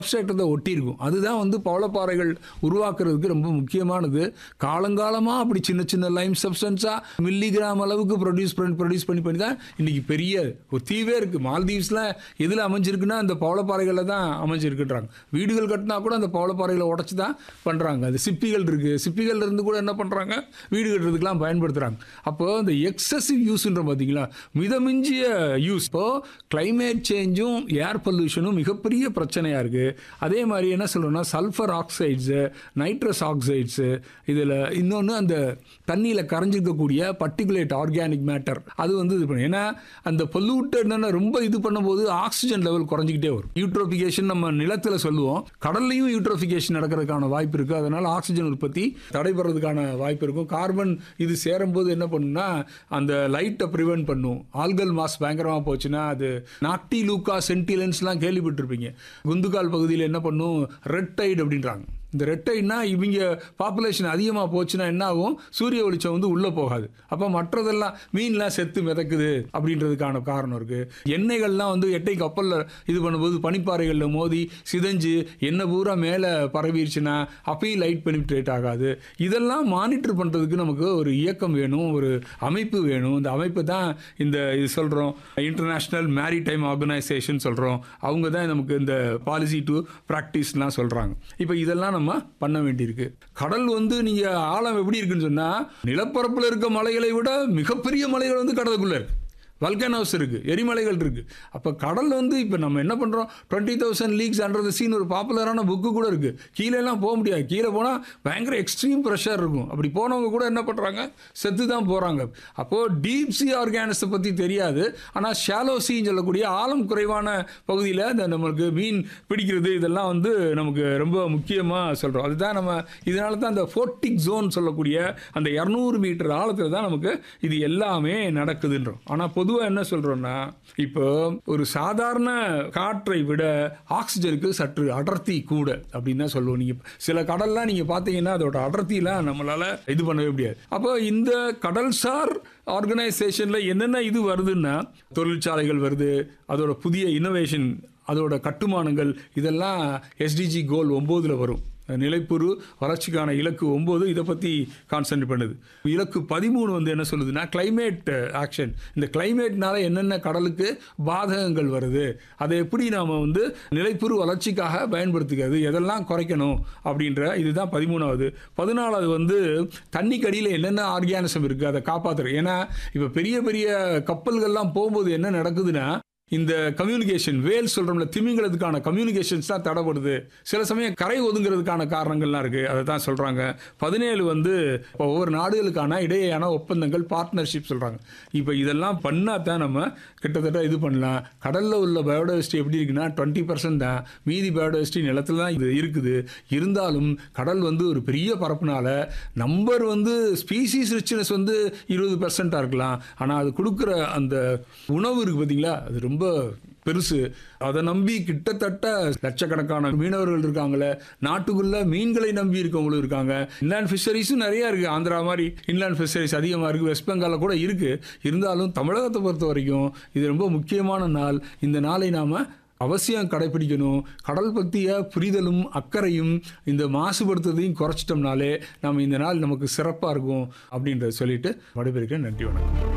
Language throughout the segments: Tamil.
சப்ஸ்ட்ரேட்டத்தை ஒட்டி இருக்கும் அதுதான் வந்து பவளப்பாறைகள் உருவாக்குறதுக்கு ரொம்ப முக்கியமானது காலங்காலமாக அப்படி சின்ன சின்ன லைம் சப்ஸ்டன்ஸாக மில்லிகிராம் அளவுக்கு ப்ரொடியூஸ் பண்ணி ப்ரொடியூஸ் பண்ணி பண்ணி தான் இன்னைக்கு பெரிய ஒரு தீவே இருக்குது மால்தீவ்ஸில் எதில் அமைஞ்சிருக்குன்னா அந்த பவளப்பாறைகளில் தான் அமைஞ்சிருக்குன்றாங்க வீடுகள் கட்டினா கூட அந்த பவளப்பாறைகளை உடச்சி தான் பண்ணுறாங்க அது சிப்பிகள் இருக்குது சிப்பிகள் இருந்து கூட என்ன பண்ணுறாங்க வீடு கட்டுறதுக்கெலாம் பயன்படுத்துகிறாங்க அப்போ இந்த எக்ஸசிவ் யூஸ்ன்ற பார்த்தீங்களா மிதமிஞ்சிய யூஸ் இப்போ கிளைமேட் சேஞ்சும் ஏர் பொல்யூஷனும் மிகப்பெரிய பிரச்சனையாக இருக்குது அதே மாதிரி என்ன சொல்கிறோம்னா சல்ஃபர் ஆக்சைட்ஸு நைட்ரஸ் ஆக்சைட்ஸு இதில் இன்னொன்று அந்த தண்ணியில் கரைஞ்சிருக்கக்கூடிய பர்டிகுலேட் ஆர்கானிக் மேட்டர் அது வந்து இது பண்ணும் ஏன்னா அந்த பொல்யூட்டட் ரொம்ப இது பண்ணும்போது ஆக்சிஜன் லெவல் குறைஞ்சிக்கிட்டே வரும் யூட்ரோஃபிகேஷன் நம்ம நிலத்தில் சொல்லுவோம் கடல்லையும் யூட்ரோஃபிகேஷன் நடக்கிறதுக்கான வாய்ப்பு இருக்குது அதனால் ஆக்சிஜன் உற்பத்தி தடைபடுறதுக்கான வாய்ப்பு இருக்கும் கார்பன் இது சேரும்போது என்ன பண்ணுன்னா அந்த லைட்டை ப்ரிவென்ட் பண்ணும் ஆல்கல் மாஸ் பயங்கரமாக போச்சுன்னா அது நாக்டி லூக்கா சென்டிலன்ஸ்லாம் கேள்விப்பட்டிருப்பீங்க குந்துகால் பகுதியில் என்ன பண்ணும் ரெட் டைட் அப்படின்றாங்க இந்த ரெட்டைன்னா இவங்க பாப்புலேஷன் அதிகமாக போச்சுன்னா என்ன ஆகும் சூரிய வெளிச்சம் வந்து உள்ளே போகாது அப்போ மற்றதெல்லாம் மீன்லாம் செத்து மிதக்குது அப்படின்றதுக்கான காரணம் இருக்குது எண்ணெய்கள்லாம் வந்து எட்டை கப்பலில் இது பண்ணும்போது பனிப்பாறைகளில் மோதி சிதைஞ்சு எண்ணெய் பூரா மேலே பரவிடுச்சுன்னா அப்பயும் லைட் பெனிட்ரேட் ஆகாது இதெல்லாம் மானிட்டர் பண்ணுறதுக்கு நமக்கு ஒரு இயக்கம் வேணும் ஒரு அமைப்பு வேணும் இந்த அமைப்பு தான் இந்த இது சொல்கிறோம் இன்டர்நேஷ்னல் மேரிடைம் ஆர்கனைசேஷன் சொல்கிறோம் அவங்க தான் நமக்கு இந்த பாலிசி டு ப்ராக்டிஸ்லாம் சொல்கிறாங்க இப்போ இதெல்லாம் நம்ம பண்ண வேண்டியிருக்கு கடல் வந்து நீங்கள் ஆழம் எப்படி இருக்குன்னு சொன்னால் நிலப்பரப்பில் இருக்க மலைகளை விட மிகப்பெரிய மலைகள் வந்து கடலுக்குள்ளே இருக்கு வல்கனோஸ் இருக்குது எரிமலைகள் இருக்குது அப்போ கடல் வந்து இப்போ நம்ம என்ன பண்ணுறோம் twenty thousand leagues under the sea ஒரு பாப்புலரான புக்கு கூட இருக்குது கீழேலாம் போக முடியாது கீழே போனால் பயங்கர எக்ஸ்ட்ரீம் ப்ரெஷர் இருக்கும் அப்படி போனவங்க கூட என்ன பண்ணுறாங்க செத்து தான் போகிறாங்க அப்போது டீப் சி ஆர்கானிஸை பற்றி தெரியாது ஆனால் ஷாலோ சீன்னு சொல்லக்கூடிய ஆழம் குறைவான பகுதியில் இந்த நம்மளுக்கு மீன் பிடிக்கிறது இதெல்லாம் வந்து நமக்கு ரொம்ப முக்கியமாக சொல்கிறோம் அதுதான் நம்ம இதனால தான் அந்த ஃபோர்டிக் ஜோன் சொல்லக்கூடிய அந்த இரநூறு மீட்டர் ஆழத்தில் தான் நமக்கு இது எல்லாமே நடக்குதுன்றோம் ஆனால் பொதுவாக என்ன சொல்கிறோன்னா இப்போ ஒரு சாதாரண காற்றை விட ஆக்சிஜனுக்கு சற்று அடர்த்தி கூட அப்படின்னு தான் சொல்லுவோம் நீங்கள் சில கடல்லாம் நீங்கள் பார்த்தீங்கன்னா அதோட அடர்த்தியெலாம் நம்மளால் இது பண்ணவே முடியாது அப்போ இந்த கடல்சார் ஆர்கனைசேஷனில் என்னென்ன இது வருதுன்னா தொழிற்சாலைகள் வருது அதோட புதிய இன்னோவேஷன் அதோட கட்டுமானங்கள் இதெல்லாம் எஸ்டிஜி கோல் ஒம்போதில் வரும் நிலைப்புறு வளர்ச்சிக்கான இலக்கு ஒம்பது இதை பற்றி கான்சென்ட்ரேட் பண்ணுது இலக்கு பதிமூணு வந்து என்ன சொல்லுதுன்னா கிளைமேட் ஆக்ஷன் இந்த கிளைமேட்னால என்னென்ன கடலுக்கு பாதகங்கள் வருது அதை எப்படி நாம் வந்து நிலைப்புறு வளர்ச்சிக்காக பயன்படுத்திக்கிறது எதெல்லாம் குறைக்கணும் அப்படின்ற இதுதான் பதிமூணாவது பதினாலாவது வந்து தண்ணிக்கடியில் என்னென்ன ஆர்கானிசம் இருக்குது அதை காப்பாற்றுறது ஏன்னா இப்போ பெரிய பெரிய கப்பல்கள்லாம் போகும்போது என்ன நடக்குதுன்னா இந்த கம்யூனிகேஷன் வேல் சொல்கிறோம்ல திமிங்கிறதுக்கான கம்யூனிகேஷன்ஸ் தான் தடைப்படுது சில சமயம் கரை ஒதுங்கிறதுக்கான காரணங்கள்லாம் இருக்குது அதை தான் சொல்கிறாங்க பதினேழு வந்து இப்போ ஒவ்வொரு நாடுகளுக்கான இடையேயான ஒப்பந்தங்கள் பார்ட்னர்ஷிப் சொல்கிறாங்க இப்போ இதெல்லாம் பண்ணால் தான் நம்ம கிட்டத்தட்ட இது பண்ணலாம் கடலில் உள்ள பயோடைவர்சிட்டி எப்படி இருக்குன்னா டுவெண்ட்டி பர்சன்ட் தான் மீதி பயோடைவர்சிட்டி நிலத்தில் தான் இது இருக்குது இருந்தாலும் கடல் வந்து ஒரு பெரிய பரப்புனால நம்பர் வந்து ஸ்பீசிஸ் ரிச்னஸ் வந்து இருபது பர்சண்ட்டாக இருக்கலாம் ஆனால் அது கொடுக்குற அந்த உணவு இருக்குது பார்த்தீங்களா அது ரொம்ப பெருசு அதை நம்பி கிட்டத்தட்ட லட்சக்கணக்கான மீனவர்கள் இருக்காங்களே நாட்டுக்குள்ள மீன்களை நம்பி இருக்கவங்களும் இருக்காங்க இன்லேண்ட் ஃபிஷரிஸும் நிறைய இருக்கு ஆந்திரா மாதிரி இன்லேண்ட் ஃபிஷரிஸ் அதிகமாக இருக்கு வெஸ்ட் பெங்காலில் கூட இருக்கு இருந்தாலும் தமிழகத்தை பொறுத்த வரைக்கும் இது ரொம்ப முக்கியமான நாள் இந்த நாளை நாம அவசியம் கடைபிடிக்கணும் கடல் பற்றிய புரிதலும் அக்கறையும் இந்த மாசுபடுத்துறதையும் குறைச்சிட்டோம்னாலே நம்ம இந்த நாள் நமக்கு சிறப்பாக இருக்கும் அப்படின்றத சொல்லிட்டு விடைபெறுகிறேன் நன்றி வணக்கம்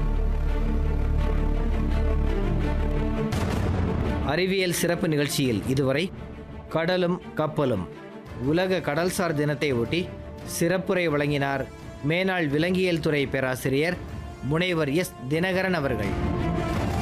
அறிவியல் சிறப்பு நிகழ்ச்சியில் இதுவரை கடலும் கப்பலும் உலக கடல்சார் தினத்தை ஒட்டி சிறப்புரை வழங்கினார் மேனாள் விலங்கியல் துறை பேராசிரியர் முனைவர் எஸ் தினகரன் அவர்கள்